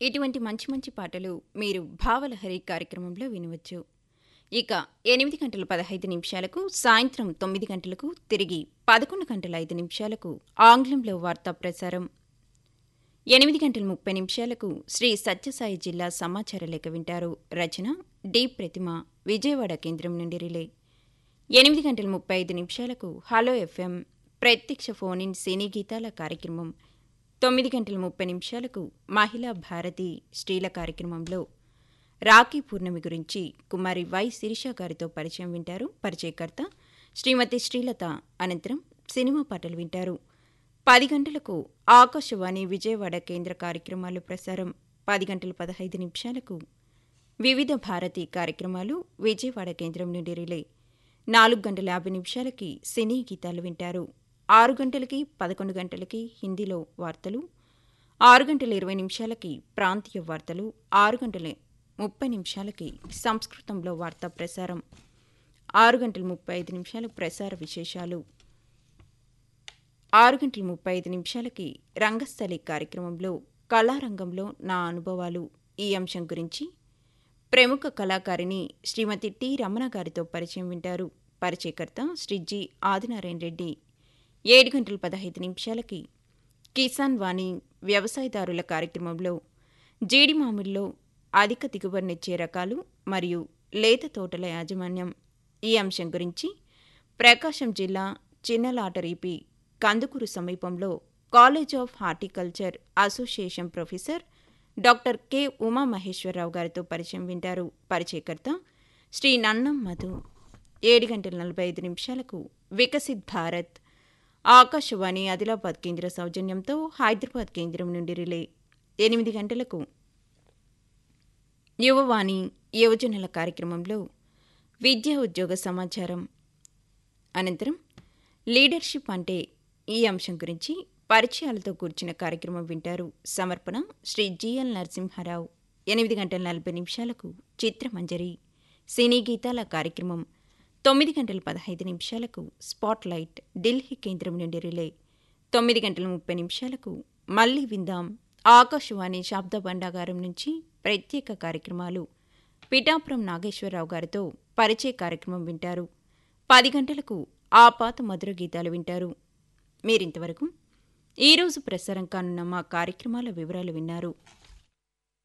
ఇటువంటి మంచి మంచి పాటలు మీరు భావలహరి కార్యక్రమంలో వినవచ్చు ఇక ఎనిమిది గంటల పదహైదు నిమిషాలకు సాయంత్రం తొమ్మిది గంటలకు తిరిగి పదకొండు గంటల ఐదు నిమిషాలకు ఆంగ్లంలో వార్తా ప్రసారం ఎనిమిది గంటల ముప్పై నిమిషాలకు శ్రీ సత్యసాయి జిల్లా సమాచార లేఖ వింటారు రచన డి ప్రతిమ విజయవాడ కేంద్రం నుండి రిలే ఎనిమిది గంటల ముప్పై ఐదు నిమిషాలకు హలో ఎఫ్ఎం ప్రత్యక్ష ఫోన్ ఇన్ సినీ గీతాల కార్యక్రమం తొమ్మిది గంటల ముప్పై నిమిషాలకు మహిళా భారతి స్త్రీల కార్యక్రమంలో రాఖీ పూర్ణమి గురించి కుమారి వై శిరీష గారితో పరిచయం వింటారు పరిచయకర్త శ్రీమతి శ్రీలత అనంతరం సినిమా పాటలు వింటారు పది గంటలకు ఆకాశవాణి విజయవాడ కేంద్ర కార్యక్రమాలు ప్రసారం పది గంటల పదహైదు నిమిషాలకు వివిధ భారతి కార్యక్రమాలు విజయవాడ కేంద్రం నుండి రిలే నాలుగు గంటల యాభై నిమిషాలకి సినీ గీతాలు వింటారు ఆరు గంటలకి పదకొండు గంటలకి హిందీలో వార్తలు ఆరు గంటల ఇరవై నిమిషాలకి ప్రాంతీయ వార్తలు ఆరు గంటల ముప్పై నిమిషాలకి సంస్కృతంలో వార్తా ప్రసారం ఆరు గంటల ముప్పై ఐదు నిమిషాలు ప్రసార విశేషాలు ఆరు గంటల ముప్పై ఐదు నిమిషాలకి రంగస్థలి కార్యక్రమంలో కళారంగంలో నా అనుభవాలు ఈ అంశం గురించి ప్రముఖ కళాకారిణి శ్రీమతి టి రమణ గారితో పరిచయం వింటారు పరిచయకర్త శ్రీ జి ఆదినారాయణ రెడ్డి ఏడు గంటల పదహైదు నిమిషాలకి కిసాన్ వాణి వ్యవసాయదారుల కార్యక్రమంలో జీడి మామిడిలో అధిక దిగుబడినిచ్చే రకాలు మరియు లేత తోటల యాజమాన్యం ఈ అంశం గురించి ప్రకాశం జిల్లా చిన్నలాటరీపి కందుకూరు సమీపంలో college of horticulture association professor doctor K Umamaheswara Rao గారితో పరిచయం వింటారు పరిచయకర్త శ్రీ నన్నం మధు ఏడు గంటల నలభై ఐదు నిమిషాలకు వికసిత్ భారత్ ఆకాశవాణి ఆదిలాబాద్ కేంద్ర సౌజన్యంతో హైదరాబాద్ కేంద్రం నుండి రిలే ఎనిమిది గంటలకు యువవాణి యువజనుల కార్యక్రమంలో విద్యా ఉద్యోగ సమాచారం అనంతరం లీడర్షిప్ అంటే ఈ అంశం గురించి పరిచయాలతో కూర్చిన కార్యక్రమం వింటారు సమర్పణ శ్రీ జిఎల్ నరసింహారావు ఎనిమిది గంటల నలభై నిమిషాలకు చిత్రమంజరి సినీ గీతాల కార్యక్రమం తొమ్మిది గంటల పదహైదు నిమిషాలకు స్పాట్ లైట్ ఢిల్లీ కేంద్రం నుండి రిలే తొమ్మిది గంటల ముప్పై నిమిషాలకు మళ్ళీ విందాం ఆకాశవాణి శాబ్ద భండాగారం నుంచి ప్రత్యేక కార్యక్రమాలు పిఠాపురం నాగేశ్వరరావు గారితో పరిచయ కార్యక్రమం వింటారు పది గంటలకు ఆ పాత మధుర గీతాలు వింటారు మీరింతవరకు ఈరోజు ప్రసారం కానున్న మా కార్యక్రమాల వివరాలు విన్నారు